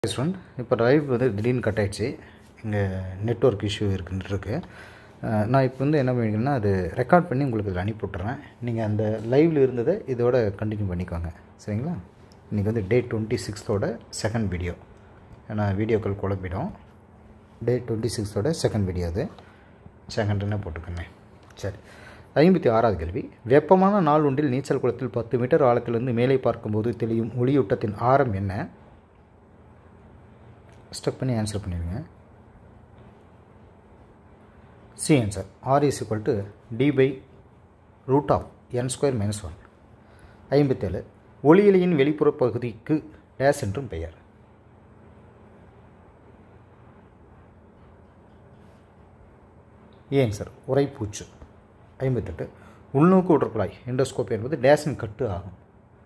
student இப்போ live வந்து திடீர்னு கட் ஆயிடுச்சு இங்கே நெட்ஒர்க் இஷ்யூ இருக்குன்னு இருக்கு அஹ் நான் இப்போ வந்து என்ன பண்ணிக்கிறேன்னா அது ரெக்கார்ட் பண்ணி உங்களுக்கு இதில் அனுப்பி விட்டுறேன் நீங்கள் அந்த லைவில் இருந்ததை இதோட கண்டினியூ பண்ணிக்கோங்க சரிங்களா இன்றைக்கி வந்து டே டுவெண்ட்டி சிக்ஸ்த்தோட செகண்ட் வீடியோ ஏன்னா வீடியோக்கள் குழப்பிடும் டே டுவெண்ட்டி சிக்ஸ்த்தோட செகண்ட் வீடியோ அது செகண்டுன்னு போட்டுக்கோங்க சரி ஐம்பத்தி ஆறாவது கேள்வி வெப்பமான நாள் ஒன்றில் நீச்சல் குளத்தில் பத்து மீட்டர் ஆழத்திலிருந்து மேலே பார்க்கும்போது தெளியும் ஒளியூட்டத்தின் ஆரம் என்ன ஸ்டெப் பண்ணி ஆன்சர் பண்ணிடுங்க C answer R is equal to D by root of N square minus one ஐம்பத்தேழு ஒளியிலையின் வெளிப்புற பகுதிக்கு டேஸ் என்றும் பெயர் ஏன் சார் உரைப்பூச்சு ஐம்பத்தெட்டு உள்நோக்கு உடற்குழாய் எண்டோஸ்கோப் என்பது டேஸின் கட்டு ஆகும்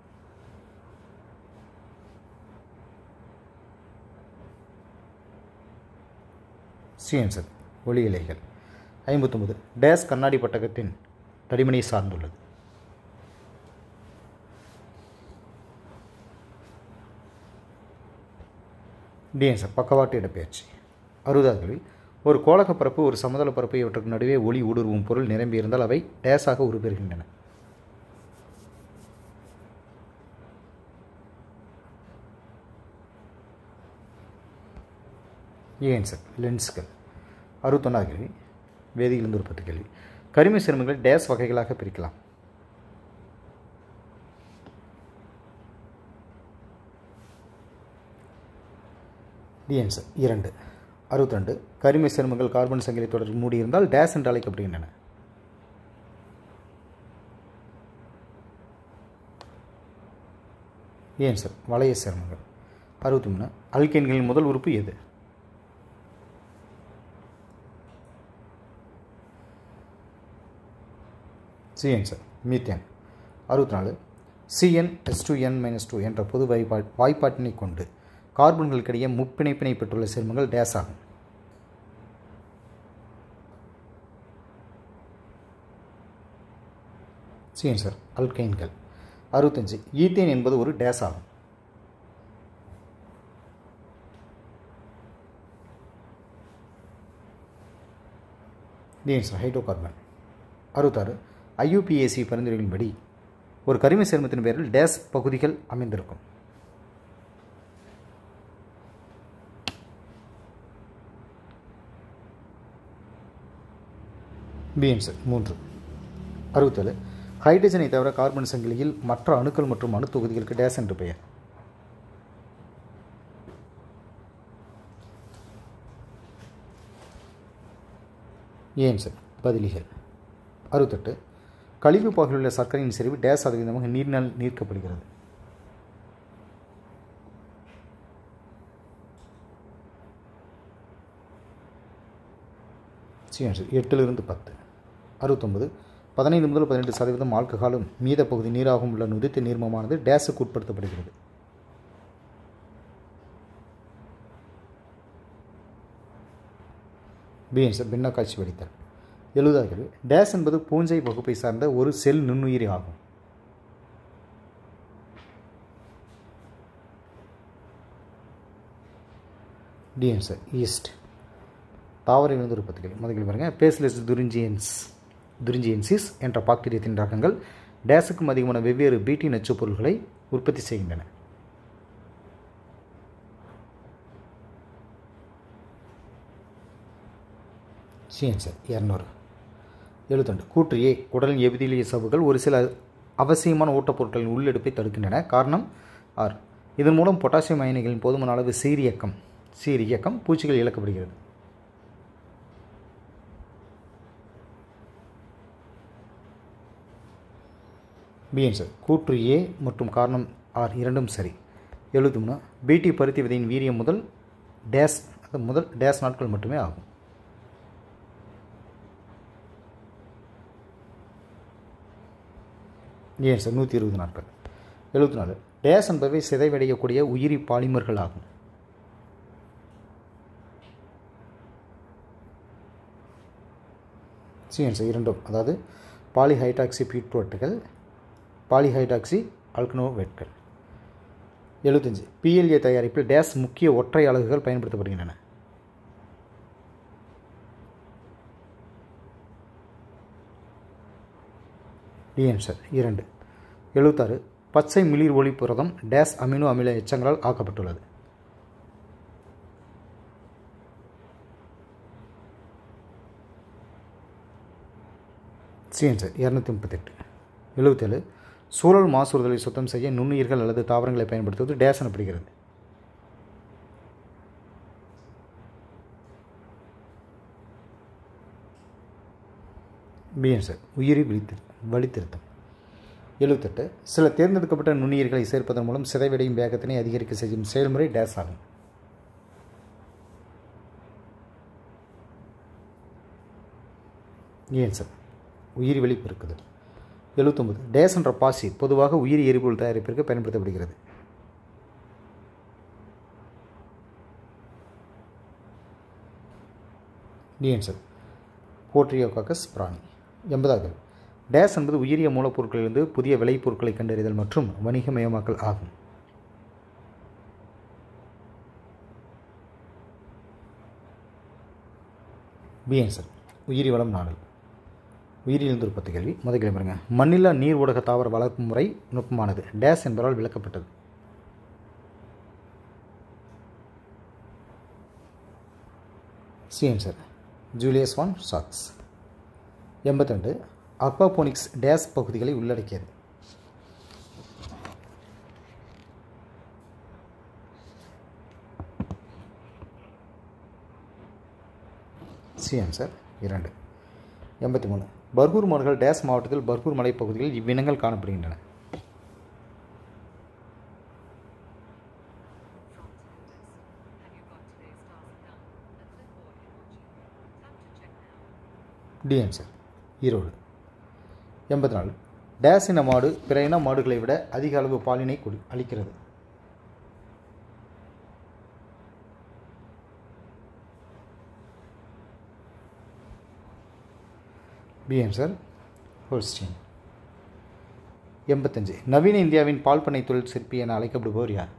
சி ஆன்சர் ஒளி இலைகள் ஐம்பத்தொம்பது டேஸ் கண்ணாடி பட்டகத்தின் தடிமனை சார்ந்துள்ளது டி ஆன்சர் பக்கவாட்டு இடப்பெயர்ச்சி அறுபதாவது கேள்வி ஒரு கோளக பரப்பு ஒரு சமதள பரப்பு இவற்றுக்கு நடுவே ஒளி ஊடுருவும் பொருள் நிரம்பி இருந்தால் அவை டேஸாக உருப்பெறுகின்றன ஏன் சார் லென்ஸ்கள் அறுபத்தொன்னாவது கேள்வி வேதியிலிருந்து ஒரு பத்து கேள்வி கரிம சேர்மங்களை டேஸ் வகைகளாக பிரிக்கலாம் டி ஆன்சர் இரண்டு அறுபத்திரெண்டு கரிம சேர்மங்கள் கார்பன் சங்கிலி தொடர் மூடியிருந்தால் டேஸ் என்று அழைக்கப்படுகின்றன ஏன் சார் வளைய சேர்மங்கள் அறுபத்தி மூணு அல்கேன்களின் முதல் உறுப்பு எது சி ஆன்சர் மீத்தேன் அறுபத்தி நாலு CN S two N minus two என்ற பொது வாய்ப்பா வாய்ப்பாட்டினை கொண்டு கார்பன்களுக்கிடையே முப்பிணைப்பினை பெற்றுள்ள சேர்மங்கள் டேஸ் ஆகும் சி ஆன்சர் அல்கைன்கள் அறுபத்தஞ்சு ஈத்தேன் என்பது ஒரு டேஸ் ஆகும் டி ஆன்சர் ஹைட்ரோகார்பன் அறுபத்தாறு ஐயூபிஏசி பரிந்துரைகளின்படி ஒரு கரிம சேர்மத்தின் பேரில் டேஸ் பகுதிகள் அமைந்திருக்கும் பிஎன்சர் மூன்று அறுபத்தேழு ஹைட்ரஜனை தவிர கார்பன் சங்கிலியில் மற்ற அணுக்கள் மற்றும் அணு தொகுதிகளுக்கு டேஸ் என்று பெயர் ஏன் சார் பதிலிகள் அறுபத்தெட்டு கழிவு பாகில் உள்ள சர்க்கரையின் செறிவு டேஸ் சதவீதமாக நீரினால் நீர்க்கப்படுகிறது எட்டிலிருந்து பத்து அறுபத்தொம்பது பதினைந்து முதல் பதினெட்டு சதவீதம் ஆல்கஹாலும் மீத பகுதி நீராகவும் உள்ள நுதித்த நீர்மமானது டேஸுக்கு உட்படுத்தப்படுகிறது பிஎன்சர் பின்ன காட்சி வடித்தல் எழுதாகிறது டேஸ் என்பது பூஞ்சை வகுப்பை சார்ந்த ஒரு செல் நுண்ணுயிரி ஆகும் டிஎன்சர் ஈஸ்ட் தாவர விழுந்து உற்பத்திகள் முதலில் பாருங்கள் பேஸ்லெஸ் துரிஞ்சியன்ஸ் துரிஞ்சியன்சிஸ் என்ற பாக்டீரியத்தின் ரகங்கள் டேஸுக்கும் அதிகமான வெவ்வேறு பீட்டி நச்சுப் பொருள்களை உற்பத்தி செய்கின்றன சிஎன்சர் இரநூறு எழுத்துண்டு கூற்று ஏ குடலின் எபிதிலிய சவுகள் ஒரு சில அவசியமான ஊட்டப்பொருட்களின் உள்ளெடுப்பை தடுக்கின்றன காரணம் ஆர் இதன் மூலம் பொட்டாசியம் அயனிகளின் போதுமான அளவு சீரியக்கம் சீரியக்கம் பூச்சிகள் இழக்கப்படுகிறது பிஎன்சர் கூற்று ஏ மற்றும் காரணம் ஆர் இரண்டும் சரி எழுபத்தி மூணு பிடி பருத்தி விதையின் வீரியம் முதல் டேஸ் முதல் டேஸ் நாட்கள் மட்டுமே ஆகும் ஏன் சார் நூற்றி இருபது நாட்கள் எழுபத்தி நாலு டேஸ் என்பவை சிதைவடையக்கூடிய உயிரி பாலிமர்கள் ஆகும் சிஎன்ஸ் இரண்டும் அதாவது பாலிஹைட்ராக்சி பீட்ரோட்டுகள் பாலிஹைட்ராக்சி அல்கனோவேட்கள் எழுபத்தஞ்சு பிஎல்ஏ தயாரிப்பில் டேஸ் முக்கிய ஒற்றை அலகுகள் பயன்படுத்தப்படுகின்றன டி ஆன்சர் இரண்டு எழுபத்தாறு பச்சை மிளிர் ஒளி புரதம் டேஸ் அமினோ அமில எச்சங்களால் ஆக்கப்பட்டுள்ளது சி ஆன்சர் இரநூத்தி முப்பத்தெட்டு எழுபத்தேழு சூழல் மாசுறுதலை சுத்தம் செய்ய நுண்ணுயிர்கள் அல்லது தாவரங்களை பயன்படுத்துவது டேஸ் எனப்படுகிறது பி ஆன்சர் உயிரி விழித்திரு வழித்திருத்தம் எழுபத்தெட்டு சில தேர்ந்தெடுக்கப்பட்ட நுண்ணுயிர்களை சேர்ப்பதன் மூலம் சிதைவடையும் வேகத்தினை அதிகரிக்க செய்யும் செயல்முறை டேஸ் ஆகும் ஏன் சார் உயிரி வெளி பெருக்குதல் எழுபத்தொம்பது டேஸ் என்ற பாசி பொதுவாக உயிரி எரிபொருள் தயாரிப்பிற்கு பயன்படுத்தப்படுகிறது டி ஆன்சர் போட்ரியோகாக்கஸ் பிராணி எண்பதாவது டேஸ் என்பது உயிரிய மூலப்பொருட்களிலிருந்து புதிய விளைபொருட்களை கண்டறிதல் மற்றும் வணிகமயமாக்கல் ஆகும் பி ஆன்சர் உயிரி வளம் நாடல் உயிரிலிருந்து ஒரு பத்து கேள்வி முதல் கேள்வி பாருங்க மண்ணில்லா நீர் ஊடக தாவர வளர்ப்பு முறை நுட்பமானது டேஸ் என்பதால் விளக்கப்பட்டது சி ஆன்சர் ஜூலியஸ் வான் சாக்ஸ் எண்பத்திரெண்டு அக்வாபோனிக்ஸ் டேஸ் பகுதிகளை உள்ளடக்கியது சி ஆன்சர் இரண்டு எண்பத்தி மூணு பர்கூர் மாடுகள் டேஸ் மாவட்டத்தில் பர்கூர் மலைப்பகுதிகளில் இவ்வினங்கள் காணப்படுகின்றன டி ஆன்சர் ஈரோடு எண்பத்தி நாலு டேஸ் இன மாடு பிற இன மாடுகளை விட அதிக அளவு பாலினை கொடு அளிக்கிறது பி ஆன்சர் ஹோல்ஸ்டீன் எண்பத்தஞ்சு நவீன இந்தியாவின் பால் பண்ணை தொழில் சிற்பி என அழைக்கப்படுபவர் யார்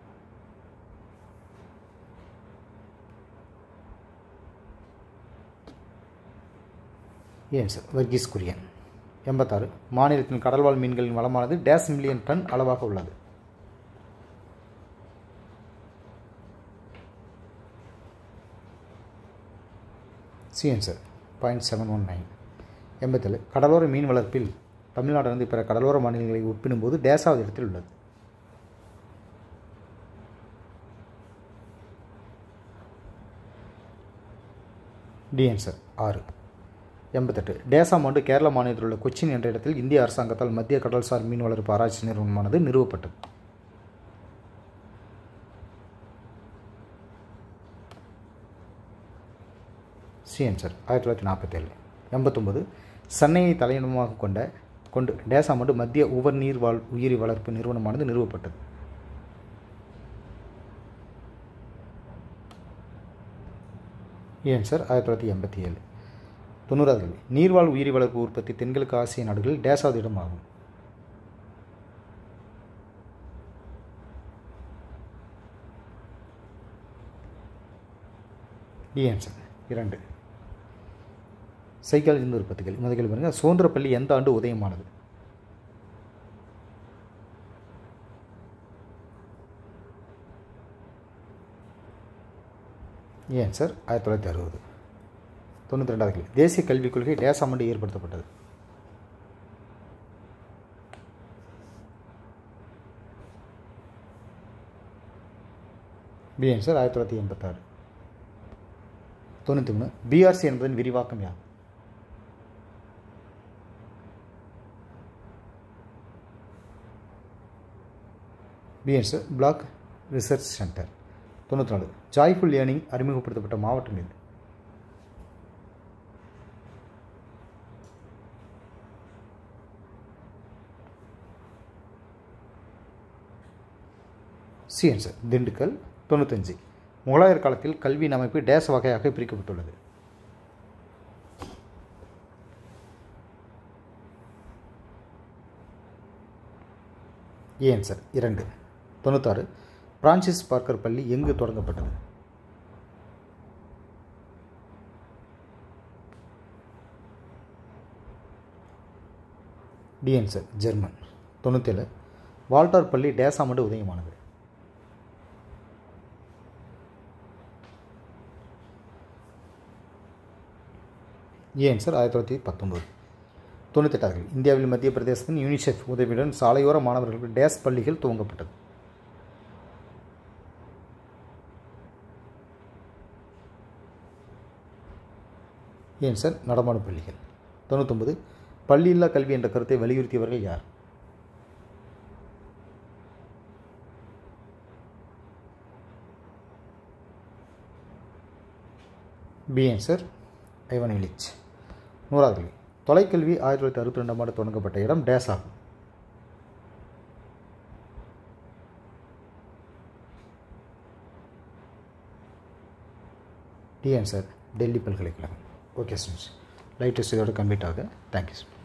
ஏன் சார் வர்கீஸ் குரியன் எண்பத்தாறு மாநிலத்தின் கடல்வாழ் மீன்களின் வளமானது டேஸ் மில்லியன் டன் அளவாக உள்ளது C answer point seven one nine எண்பத்தேழு கடலோர மீன் வளர்ப்பில் தமிழ்நாடு வந்து பிற கடலோர மாநிலங்களை ஒப்பிடும்போது டேஸாவது இடத்தில் உள்ளது டி ஆன்சர் ஆறு எண்பத்தெட்டு டேசாம் ஆண்டு கேரள மாநிலத்தில் உள்ள கொச்சின் என்ற இடத்தில் இந்திய அரசாங்கத்தால் மத்திய கடல்சார் மீன் வளர்ப்பு ஆராய்ச்சி நிறுவனமானது நிறுவப்பட்டது சி ஆன்சர் ஆயிரத்தி தொள்ளாயிரத்தி நாற்பத்தேழு எண்பத்தொம்பது சென்னையை தலையிடமாக கொண்ட கொண்டு டேசாம் ஆண்டு மத்திய உவர் நீர்வாழ் உயிரி வளர்ப்பு நிறுவனமானது நிறுவப்பட்டது ஏன் சார் ஆயிரத்தி தொள்ளாயிரத்தி எண்பத்தி ஏழு தொண்ணூறாவது கேள்வி நீர்வாழ் உயிரி வளர்ப்பு உற்பத்தி தென்கிழக்கு ஆசிய நாடுகளில் டேசாவது இடம் ஆகும் டி ஆன்சர் இரண்டு சைக்காலஜி ஒரு பத்து கேள்வி முதல் கேள்வி பாருங்க சுதந்திரப்பள்ளி எந்த ஆண்டு உதயமானது ஏன் சார் ஆயிரத்தி தொள்ளாயிரத்தி அறுபது தொண்ணூற்றி ரெண்டாவது கேள்வி தேசிய கல்விக் கொள்கை டேசாம் ஆண்டு ஏற்படுத்தப்பட்டது பி ஆன்சர் ஆயிரத்தி தொள்ளாயிரத்தி எண்பத்தாறு தொண்ணூற்றி மூணு பிஆர்சி என்பதன் விரிவாக்கம் யார் பிஎன்ஸ் பிளாக் ரிசர்ச் சென்டர் தொண்ணூற்றி நாலு ஜாய்ஃபுல் லேர்னிங் அறிமுகப்படுத்தப்பட்ட மாவட்டம் எது சி ஆன்சர் திண்டுக்கல் தொண்ணூத்தஞ்சு முகலாயர் காலத்தில் கல்வியின் அமைப்பு டேஸ் வகையாக பிரிக்கப்பட்டுள்ளது ஏ ஆன்சர் இரண்டு தொண்ணூத்தாறு பிரான்சிஸ் பார்க்கர் பள்ளி எங்கு தொடங்கப்பட்டது டி ஆன்சர் ஜெர்மன் தொண்ணூற்றேழு வால்டர் பள்ளி டேஸ் ஆண்டு உதயமானது ஏ ஆன்சர் ஆயிரத்தி தொள்ளாயிரத்தி பத்தொம்போது தொண்ணூத்தெட்டாவது இந்தியாவில் மத்திய பிரதேசத்தின் யூனிசெஃப் உதவியுடன் சாலையோர மாணவர்களுக்கு டேஸ் பள்ளிகள் துவங்கப்பட்டது ஏன் சார் நடமாடும் பள்ளிகள் தொண்ணூத்தொம்பது பள்ளியில்லா கல்வி என்ற கருத்தை வலியுறுத்தியவர்கள் யார் பி ஆன்சர் ஐவன் இலிச் நூறாவது கேள்வி தொலைக்கல்வி ஆயிரத்தி தொள்ளாயிரத்தி அறுபத்தி ரெண்டாம் ஆண்டு தொடங்கப்பட்ட இடம் டேஸ் ஆகும் டி ஆன்சர் டெல்லி பல்கலைக்கழகம் ஓகே ஸ்டூடெண்ட்ஸ் லைட் டெஸ்ட் இதோட கம்ப்ளீட் ஆகுது தேங்க்யூ